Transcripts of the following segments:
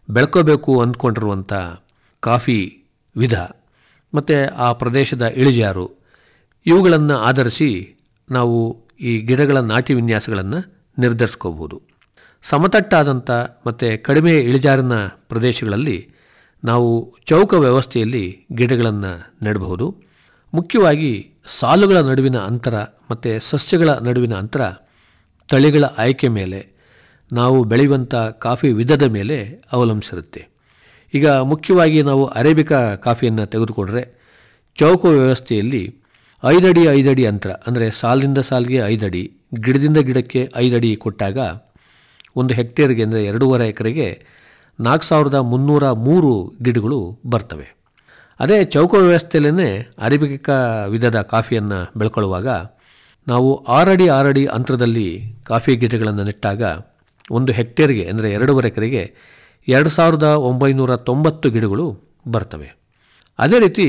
ಬೆಳ್ಕೋಬೇಕು ಅಂದ್ಕೊಂಡಿರುವಂಥ coffee ವಿಧ ಮತ್ತು ಆ ಪ್ರದೇಶದ ಇಳಿಜಾರು ಇವುಗಳನ್ನು ಆಧರಿಸಿ ನಾವು ಈ ಗಿಡಗಳ ನಾಟಿ ವಿನ್ಯಾಸಗಳನ್ನು ನಿರ್ಧರಿಸ್ಕೋಬಹುದು ಸಮತಟ್ಟಾದಂಥ ಮತ್ತು ಕಡಿಮೆ ಇಳಿಜಾರಿನ ಪ್ರದೇಶಗಳಲ್ಲಿ ನಾವು ಚೌಕ ವ್ಯವಸ್ಥೆಯಲ್ಲಿ ಗಿಡಗಳನ್ನು ನೆಡಬಹುದು ಮುಖ್ಯವಾಗಿ ಸಾಲುಗಳ ನಡುವಿನ ಅಂತರ ಮತ್ತು ಸಸ್ಯಗಳ ನಡುವಿನ ಅಂತರ ತಳಿಗಳ ಆಯ್ಕೆ ಮೇಲೆ ನಾವು ಬೆಳೆಯುವಂಥ ಕಾಫಿ ವಿಧದ ಮೇಲೆ ಅವಲಂಬಿಸಿರುತ್ತೆ ಈಗ ಮುಖ್ಯವಾಗಿ ನಾವು ಅರೇಬಿಕಾ ಕಾಫಿಯನ್ನು ತೆಗೆದುಕೊಂಡ್ರೆ ಚೌಕ ವ್ಯವಸ್ಥೆಯಲ್ಲಿ ಐದಡಿ ಐದಡಿ ಅಂತರ ಅಂದರೆ ಸಾಲಿನಿಂದ ಸಾಲಿಗೆ ಐದಡಿ ಗಿಡದಿಂದ ಗಿಡಕ್ಕೆ ಐದಡಿ ಕೊಟ್ಟಾಗ ಒಂದು ಹೆಕ್ಟೇರ್ಗೆ ಅಂದರೆ ಎರಡೂವರೆ ಎಕರೆಗೆ ನಾಲ್ಕು ಸಾವಿರದ ಮುನ್ನೂರ ಮೂರು ಗಿಡಗಳು ಬರ್ತವೆ ಅದೇ ಚೌಕ ವ್ಯವಸ್ಥೆಯಲ್ಲೇ ಅರೇಬಿಕಾ ವಿಧದ ಕಾಫಿಯನ್ನು ಬೆಳ್ಕೊಳ್ಳುವಾಗ ನಾವು ಆರಡಿ ಆರಡಿ ಅಂತರದಲ್ಲಿ ಕಾಫಿ ಗಿಡಗಳನ್ನು ನೆಟ್ಟಾಗ ಒಂದು ಹೆಕ್ಟೇರ್ಗೆ ಅಂದರೆ ಎರಡೂವರೆ ಎಕರೆಗೆ ಎರಡು ಸಾವಿರದ ಒಂಬೈನೂರ ತೊಂಬತ್ತು ಗಿಡಗಳು ಬರ್ತವೆ ಅದೇ ರೀತಿ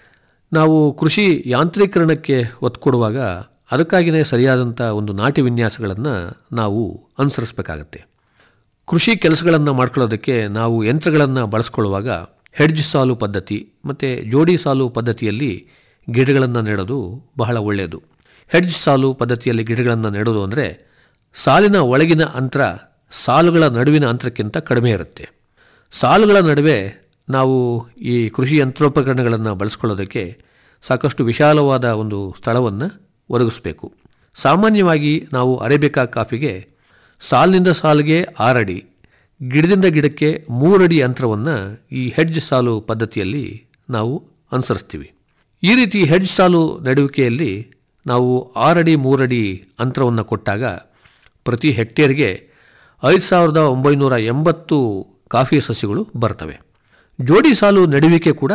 ನಾವು ಕೃಷಿ ಯಾಂತ್ರೀಕರಣಕ್ಕೆ ಒತ್ತು ಕೊಡುವಾಗ ಅದಕ್ಕಾಗಿಯೇ ಸರಿಯಾದಂಥ ಒಂದು ನಾಟಿ ವಿನ್ಯಾಸಗಳನ್ನು ನಾವು ಅನುಸರಿಸಬೇಕಾಗತ್ತೆ ಕೃಷಿ ಕೆಲಸಗಳನ್ನು ಮಾಡ್ಕೊಳ್ಳೋದಕ್ಕೆ ನಾವು ಯಂತ್ರಗಳನ್ನು ಬಳಸ್ಕೊಳ್ಳುವಾಗ ಹೆಡ್ಜ್ ಸಾಲು ಪದ್ಧತಿ ಮತ್ತು ಜೋಡಿ ಸಾಲು ಪದ್ಧತಿಯಲ್ಲಿ ಗಿಡಗಳನ್ನು ನೆಡೋದು ಬಹಳ ಒಳ್ಳೆಯದು ಹೆಡ್ಜ್ ಸಾಲು ಪದ್ಧತಿಯಲ್ಲಿ ಗಿಡಗಳನ್ನು ನೆಡೋದು ಅಂದರೆ ಸಾಲಿನ ಒಳಗಿನ ಅಂತರ ಸಾಲುಗಳ ನಡುವಿನ ಅಂತರಕ್ಕಿಂತ ಕಡಿಮೆ ಇರುತ್ತೆ ಸಾಲುಗಳ ನಡುವೆ ನಾವು ಈ ಕೃಷಿ ಯಂತ್ರೋಪಕರಣಗಳನ್ನು ಬಳಸ್ಕೊಳ್ಳೋದಕ್ಕೆ ಸಾಕಷ್ಟು ವಿಶಾಲವಾದ ಒಂದು ಸ್ಥಳವನ್ನು ಒದಗಿಸಬೇಕು ಸಾಮಾನ್ಯವಾಗಿ ನಾವು ಅರೇಬಿಕಾ ಕಾಫಿಗೆ ಸಾಲಿನಿಂದ ಸಾಲಿಗೆ ಆರಡಿ ಗಿಡದಿಂದ ಗಿಡಕ್ಕೆ ಮೂರಡಿ ಅಂತರವನ್ನು ಈ ಹೆಡ್ಜ್ ಸಾಲು ಪದ್ಧತಿಯಲ್ಲಿ ನಾವು ಅನುಸರಿಸ್ತೀವಿ ಈ ರೀತಿ ಹೆಡ್ಜ್ ಸಾಲು ನೆಡುವಿಕೆಯಲ್ಲಿ ನಾವು ಆರಡಿ ಮೂರಡಿ ಅಂತರವನ್ನು ಕೊಟ್ಟಾಗ ಪ್ರತಿ ಹೆಕ್ಟೇರ್ಗೆ ಐದು ಸಾವಿರದ ಒಂಬೈನೂರ ಎಂಬತ್ತು ಕಾಫಿ ಸಸ್ಯಗಳು ಬರ್ತವೆ ಜೋಡಿ ಸಾಲು ನೆಡುವಿಕೆ ಕೂಡ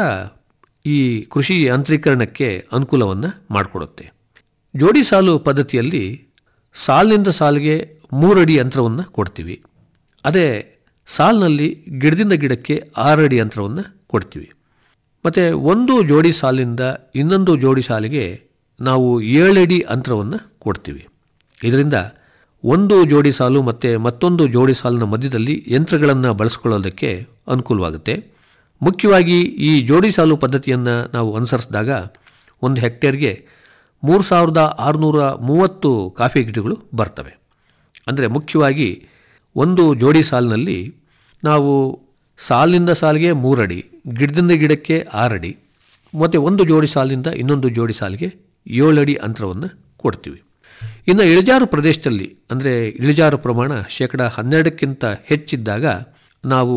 ಈ ಕೃಷಿ ಯಾಂತ್ರೀಕರಣಕ್ಕೆ ಅನುಕೂಲವನ್ನು ಮಾಡಿಕೊಡುತ್ತೆ ಜೋಡಿ ಸಾಲು ಪದ್ಧತಿಯಲ್ಲಿ ಸಾಲಿನಿಂದ ಸಾಲಿಗೆ ಮೂರಡಿ ಅಂತರವನ್ನು ಕೊಡ್ತೀವಿ ಅದೇ ಸಾಲಿನಲ್ಲಿ ಗಿಡದಿಂದ ಗಿಡಕ್ಕೆ ಆರಡಿ ಅಂತರವನ್ನು ಕೊಡ್ತೀವಿ ಮತ್ತು ಒಂದು ಜೋಡಿ ಸಾಲಿನಿಂದ ಇನ್ನೊಂದು ಜೋಡಿ ಸಾಲಿಗೆ ನಾವು ಏಳಡಿ ಅಂತರವನ್ನು ಕೊಡ್ತೀವಿ ಇದರಿಂದ ಒಂದು ಜೋಡಿ ಸಾಲು ಮತ್ತು ಮತ್ತೊಂದು ಜೋಡಿ ಸಾಲಿನ ಮಧ್ಯದಲ್ಲಿ ಯಂತ್ರಗಳನ್ನು ಬಳಸ್ಕೊಳ್ಳೋದಕ್ಕೆ ಅನುಕೂಲವಾಗುತ್ತೆ ಮುಖ್ಯವಾಗಿ ಈ ಜೋಡಿ ಸಾಲು ಪದ್ಧತಿಯನ್ನು ನಾವು ಅನುಸರಿಸಿದಾಗ ಒಂದು ಹೆಕ್ಟೇರ್ಗೆ ಮೂರು ಸಾವಿರದ ಆರುನೂರ ಮೂವತ್ತು ಕಾಫಿ ಗಿಡಗಳು ಬರ್ತವೆ ಅಂದರೆ ಮುಖ್ಯವಾಗಿ ಒಂದು ಜೋಡಿ ಸಾಲಿನಲ್ಲಿ ನಾವು ಸಾಲಿನಿಂದ ಸಾಲಿಗೆ ಮೂರಡಿ ಗಿಡದಿಂದ ಗಿಡಕ್ಕೆ ಆರಡಿ ಮತ್ತು ಒಂದು ಜೋಡಿ ಸಾಲಿನಿಂದ ಇನ್ನೊಂದು ಜೋಡಿ ಸಾಲಿಗೆ ಏಳಡಿ ಅಂತರವನ್ನು ಕೊಡ್ತೀವಿ ಇನ್ನು ಇಳಿಜಾರು ಪ್ರದೇಶದಲ್ಲಿ ಅಂದರೆ ಇಳಿಜಾರು ಪ್ರಮಾಣ ಶೇಕಡ ಹನ್ನೆರಡಕ್ಕಿಂತ ಹೆಚ್ಚಿದ್ದಾಗ ನಾವು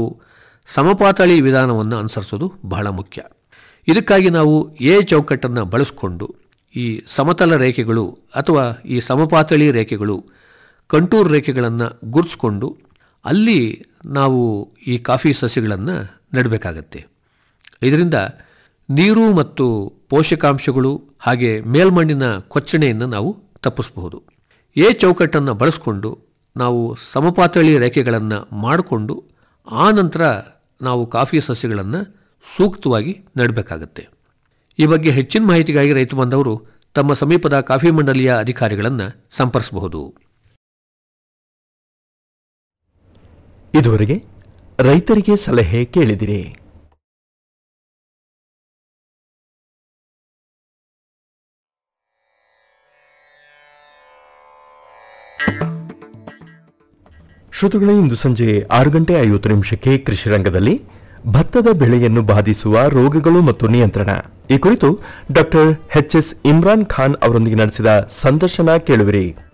ಸಮಪಾತಳಿ ವಿಧಾನವನ್ನು ಅನುಸರಿಸೋದು ಬಹಳ ಮುಖ್ಯ ಇದಕ್ಕಾಗಿ ನಾವು ಎ ಚೌಕಟ್ಟನ್ನು ಬಳಸಿಕೊಂಡು ಈ ಸಮತಲ ರೇಖೆಗಳು ಅಥವಾ ಈ ಸಮಪಾತಳಿ ರೇಖೆಗಳು ಕಂಟೂರ್ ರೇಖೆಗಳನ್ನು ಗುರುತಿಸ್ಕೊಂಡು ಅಲ್ಲಿ ನಾವು ಈ ಕಾಫಿ ಸಸ್ಯಗಳನ್ನು ನೆಡಬೇಕಾಗತ್ತೆ ಇದರಿಂದ ನೀರು ಮತ್ತು ಪೋಷಕಾಂಶಗಳು ಹಾಗೆ ಮೇಲ್ಮಣ್ಣಿನ ಕೊಚ್ಚಣೆಯನ್ನು ನಾವು ತಪ್ಪಿಸಬಹುದು ಎ ಚೌಕಟ್ಟನ್ನು ಬಳಸಿಕೊಂಡು ನಾವು ಸಮಪಾತಳಿ ರೇಖೆಗಳನ್ನು ಮಾಡಿಕೊಂಡು ಆ ನಂತರ ನಾವು ಕಾಫಿ ಸಸ್ಯಗಳನ್ನು ಸೂಕ್ತವಾಗಿ ನೆಡಬೇಕಾಗತ್ತೆ ಈ ಬಗ್ಗೆ ಹೆಚ್ಚಿನ ಮಾಹಿತಿಗಾಗಿ ರೈತ ಬಾಂಧವರು ತಮ್ಮ ಸಮೀಪದ ಕಾಫಿ ಮಂಡಳಿಯ ಅಧಿಕಾರಿಗಳನ್ನು ಸಂಪರ್ಕಿಸಬಹುದು ಇದುವರೆಗೆ ರೈತರಿಗೆ ಸಲಹೆ ಕೇಳಿದಿರಿ ಶ್ರೋತೃಗಳೇ ಇಂದು ಸಂಜೆ ಆರು ಗಂಟೆ ಐವತ್ತು ನಿಮಿಷಕ್ಕೆ ಕೃಷಿ ರಂಗದಲ್ಲಿ ಭತ್ತದ ಬೆಳೆಯನ್ನು ಬಾಧಿಸುವ ರೋಗಗಳು ಮತ್ತು ನಿಯಂತ್ರಣ ಈ ಕುರಿತು doctor H S Imran Khan ಅವರೊಂದಿಗೆ ನಡೆಸಿದ ಸಂದರ್ಶನ ಕೇಳುವಿರಿ